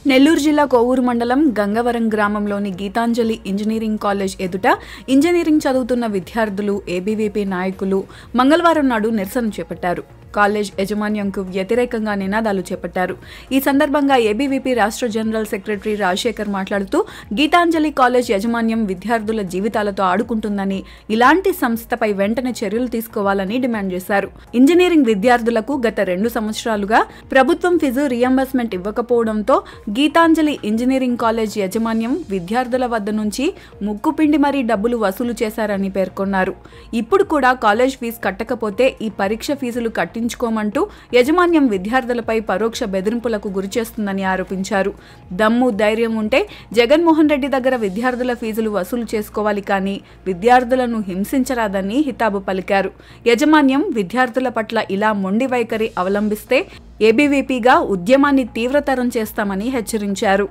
నెల్లూరు జిల్లా కోవూరు మండలం గంగవరం గ్రామంలోని గీతాంజలి ఇంజనీరింగ్ కాలేజ్ ఎదుట ఇంజనీరింగ్ చదువుతున్న విద్యార్థులు ఏబీవీపీ నాయకులు మంగళవారం నాడు నిరసన చేపట్టారు కాలేజ్ యాజమాన్యంకు వ్యతిరేకంగా నినాదాలు చేపట్టారు ఈ సందర్భంగా ఏబీవీపీ రాష్ట్ర జనరల్ సెక్రటరీ రాజశేఖర్ మాట్లాడుతూ గీతాంజలి కాలేజ్ యాజమాన్యం విద్యార్థుల జీవితాలతో ఆడుకుంటుందని ఇలాంటి సంస్థపై వెంటనే చర్యలు తీసుకోవాలని డిమాండ్ చేశారు ఇంజనీరింగ్ విద్యార్థులకు గత రెండు సంవత్సరాలుగా ప్రభుత్వం ఫీజు రియంబర్స్మెంట్ ఇవ్వకపోవడంతో గీతాంజలి ఇంజనీరింగ్ కాలేజ్ యాజమాన్యం విద్యార్థుల వద్ద నుంచి ముక్కుపిండి మరీ డబ్బులు వసూలు చేశారని పేర్కొన్నారు ఇప్పుడు కూడా కాలేజ్ ఫీజు కట్టకపోతే ఈ పరీక్ష ఫీజులు కట్టించుకోమంటూ యాజమాన్యం విద్యార్థులపై పరోక్ష బెదిరింపులకు గురిచేస్తుందని ఆరోపించారు దమ్ము ధైర్యం ఉంటే జగన్మోహన్ రెడ్డి దగ్గర విద్యార్థుల ఫీజులు వసూలు చేసుకోవాలి కానీ విద్యార్థులను హింసించరాదని హితాబు పలికారు యాజమాన్యం విద్యార్థుల పట్ల ఇలా మొండి వైఖరి అవలంబిస్తే ఏబీవీపీగా ఉద్యమాన్ని తీవ్రతరం చేస్తామని హెచ్చరించారు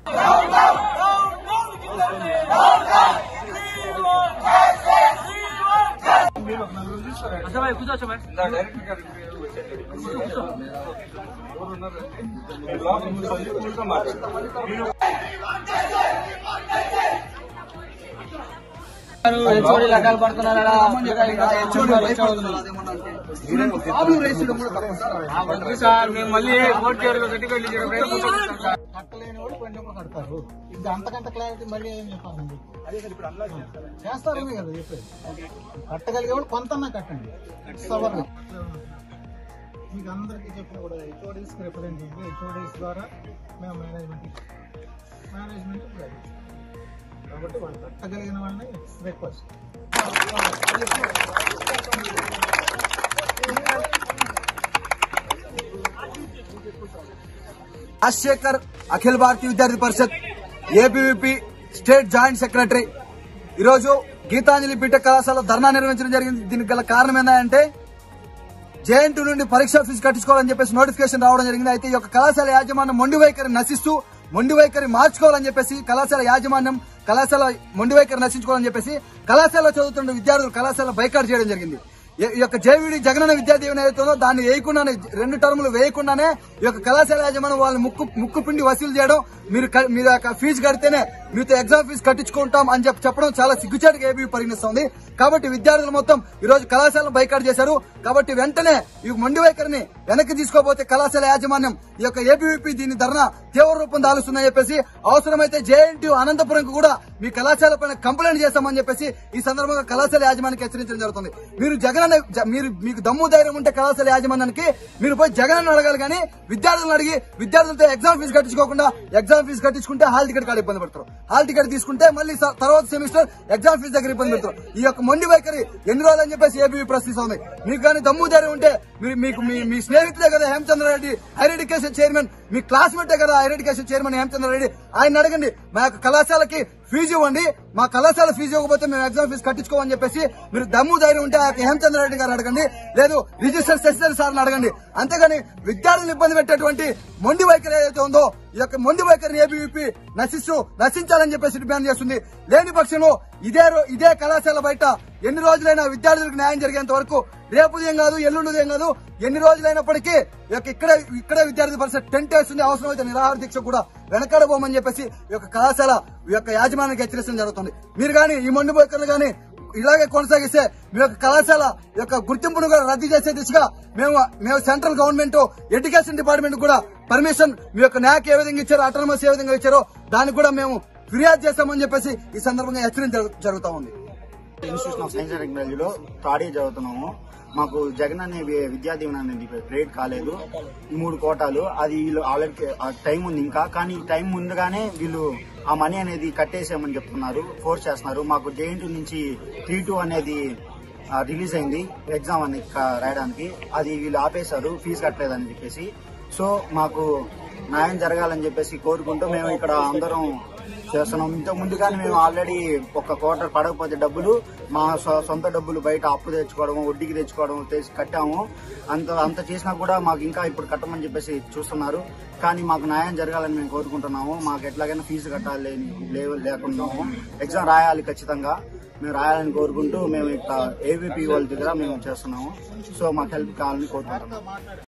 अच्छा भाई कुछ अच्छा भाई హెచ్ఓడి లెక్కలు పడుతున్నారా సార్ మేము మళ్ళీ కోర్టు చేరులో సర్టిఫికేట్ కట్టలేని వాడు కొంచెం కడతారు ఇది అంతకంత క్లారిటీ మళ్ళీ ఏం చెప్పాలండి చేస్తారని కదా చెప్పేది కట్టగలిగేవాడు కొంతన్నా కట్టండి సవర్ మీకు అందరికీ చెప్పిన కూడా హెచ్ఓడీస్ రిప్రజెంటేటివ్ హెచ్ఓడీస్ ద్వారా మేము మేనేజ్మెంట్ మేనేజ్మెంట్ కాబట్టి వాళ్ళు కట్టగలిగిన వాళ్ళని request Rajasekhar Akhil Bharatiya Vidyarthi Parishad ABVP state joint secretary ఈరోజు గీతాంజలి బీటెక్ కళాశాల ధర్నా నిర్వహించడం జరిగింది దీనికి గల కారణం ఏంటంటే జేఎన్టీ నుండి పరీక్ష ఫీజు కట్టించుకోవాలని చెప్పేసి నోటిఫికేషన్ రావడం జరిగింది అయితే ఈ యొక్క కళాశాల యాజమాన్యం మొండి వైఖరి నశిస్తూ మొండి వైఖరి మార్చుకోవాలని చెప్పేసి కళాశాల యాజమాన్యం కళాశాల మొండి వైఖరి నశించుకోవాలని చెప్పేసి కళాశాలలో చదువుతున్న విద్యార్థులు కళాశాల బైకాట్ చేయడం జరిగింది ఈ- ఈ యొక్క జేవిడి జగనన్న విద్యా దీవెన ఏదైతుందో దాన్ని వేయకుండానే రెండు టర్ములు వేయకుండానే ఈ యొక్క కళాశాల యాజమాన్యం వాళ్ళని ముక్కు ముక్కు పిండి వసూలు చేయడం మీరు క- మీరు యొక్క ఫీజు కడితేనే మీతో ఎగ్జామ్ ఫీజు కట్టించుకుంటాం అని చెప్పి చెప్పడం చాలా సిగ్గుచాటుగా ఏబీ పరిగణిస్తుంది కాబట్టి విద్యార్థులు మొత్తం ఈ రోజు కళాశాలను బైకాట్ చేశారు కాబట్టి వెంటనే ఈ మొండి వైఖరిని వెనక్కి తీసుకోబోతే కళాశాల యాజమాన్యం ఈ యొక్క ఏబీవీపీ దీని ధర్నా తీవ్ర రూపం దాలుస్తుందని చెప్పేసి అవసరమైతే జేఎన్టీ అనంతపురంకు కూడా మీ కళాశాల పైన కంప్లైంట్ చేస్తామని చెప్పేసి ఈ సందర్భంగా కళాశాల యాజమాన్యానికి హెచ్చరించడం జరుగుతుంది మీరు జగన్ అనే- జ- మీరు మీకు దమ్ము ధైర్యం ఉంటే కళాశాల యాజమాన్యానికి మీరు పోయి జగన్ అని అడగాలి కానీ విద్యార్థులను అడిగి విద్యార్థులతో ఎగ్జామ్ ఫీజు కట్టించుకోకుండా ఎగ్జామ్ ఫీజు కట్టించుకుంటే హాల్ టికెట్ కాడ ఇబ్బంది పడతారు హాల్ టికెట్ తీసుకుంటే మళ్ళీ స- తర్వాత సెమిస్టర్ ఎగ్జామ్ ఫీజు దగ్గర ఇబ్బంది పెడతారు ఈ యొక్క మొండి వైఖరి ఎన్ని రోజులు అని చెప్పేసి ఏబీ ప్రశ్నిస్తుంది మీకు కానీ దమ్ము ధైర్యం ఉంటే మీరు మీకు మీ మీ స్నేహితులే కదా హేమచంద్రారెడ్డి హైర్ ఎడ్యుకేషన్ చైర్మన్ మీ క్లాస్మేటే కదా హైర్ ఎడ్యుకేషన్ చైర్మన్ హేమచంద్రారెడ్డి ఆయన అడగండి మా యొక్క కళాశాలకి ఫీజు ఇవ్వండి మా కళాశాల ఫీజు ఇవ్వకపోతే మేము ఎగ్జామ్ ఫీజు కట్టించుకోమని చెప్పేసి మీరు దమ్ము ధైర్యం ఉంటే ఆ యొక్క హేమచంద్రారెడ్డి గారు అడగండి లేదు రిజిస్టర్ శశిధర్ సార్ని అడగండి అంతేగాని విద్యార్థులు ఇబ్బంది పెట్టేటువంటి మొండి వైఖరి ఏదైతే ఉందో ఈ యొక్క మొండి వైఖరిని ఏబీవీపీ నశిస్తూ నశించాలని చెప్పేసి డిమాండ్ చేస్తుంది లేని పక్షంలో ఇదే రో- ఇదే కళాశాల బయట ఎన్ని రోజులైనా విద్యార్థులకు న్యాయం జరిగేంత వరకు రేపు ఉదయం కాదు ఎల్లుండి ఉదయం కాదు ఎన్ని రోజులైనప్పటికీ ఈ యొక్క ఇక్కడే ఇక్కడే విద్యార్థి పరిషత్ టెంట్ వేస్తుంది అవసరమైతే నిరాహార దీక్ష కూడా వెనకాడబోమని చెప్పేసి ఈ యొక్క కళాశాల ఈ యొక్క యాజమాన్యానికి హెచ్చరించడం జరుగుతుంది మీరు కానీ ఈ మొండి వైఖరులు కానీ ఇలాగే కొనసాగిస్తే మీ యొక్క కళాశాల యొక్క గుర్తింపును కూడా రద్దు చేసే దిశగా మేము మేము సెంట్రల్ గవర్నమెంట్ ఎడ్యుకేషన్ డిపార్ట్మెంట్ కూడా పర్మిషన్ మీ యొక్క న్యాక్ ఏ విధంగా ఇచ్చారో అటానమస్ ఏ విధంగా ఇచ్చారో దానికి కూడా మేము ఫిర్యాదు చేస్తామని చెప్పేసి ఈ సందర్భంగా హెచ్చరించ జరుగుతా ఉంది ఇన్స్టిట్యూషన్ ఆఫ్ సైన్స్ అండ్ టెక్నాలజీలో థర్డ్ ఇయర్ చదువుతున్నాము మాకు జగన్ అనే వి- విద్యా దీవెన అనేది క్రెడిట్ కాలేదు ఈ మూడు కోటాలు అది వీళ్ళు ఆల్రెడీ టైం ఉంది ఇంకా కానీ ఈ టైం ముందుగానే వీళ్ళు ఆ మనీ అనేది కట్టేసామని చెప్తున్నారు ఫోర్స్ చేస్తున్నారు మాకు జేఎన్టీ నుంచి టీ టూ అనేది రిలీజ్ అయింది ఎగ్జామ్ అని క- రాయడానికి అది వీళ్ళు ఆపేశారు ఫీజు కట్టలేదని చెప్పేసి సో మాకు న్యాయం జరగాలని చెప్పేసి కోరుకుంటూ మేము ఇక్కడ అందరం చేస్తున్నాం ఇంత ముందుగానే మేము ఆల్రెడీ ఒక క్వార్టర్ పడకపోతే డబ్బులు మా సొ- సొంత డబ్బులు బయట అప్పు తెచ్చుకోవడం వడ్డీకి తెచ్చుకోవడం తెచ్చి కట్టాము అంత అంత చేసినా కూడా మాకు ఇంకా ఇప్పుడు కట్టమని చెప్పేసి చూస్తున్నారు కానీ మాకు న్యాయం జరగాలని మేము కోరుకుంటున్నాము మాకు ఎట్లాగైనా ఫీజు కట్టాలి లేవు లేకున్నాము ఎగ్జామ్ రాయాలి ఖచ్చితంగా మేము రాయాలని కోరుకుంటూ మేము ఇక్కడ ఏబీపీ వాళ్ళ దగ్గర మేము చేస్తున్నాము సో మాకు హెల్ప్ కావాలని కోరుకుంటున్నాము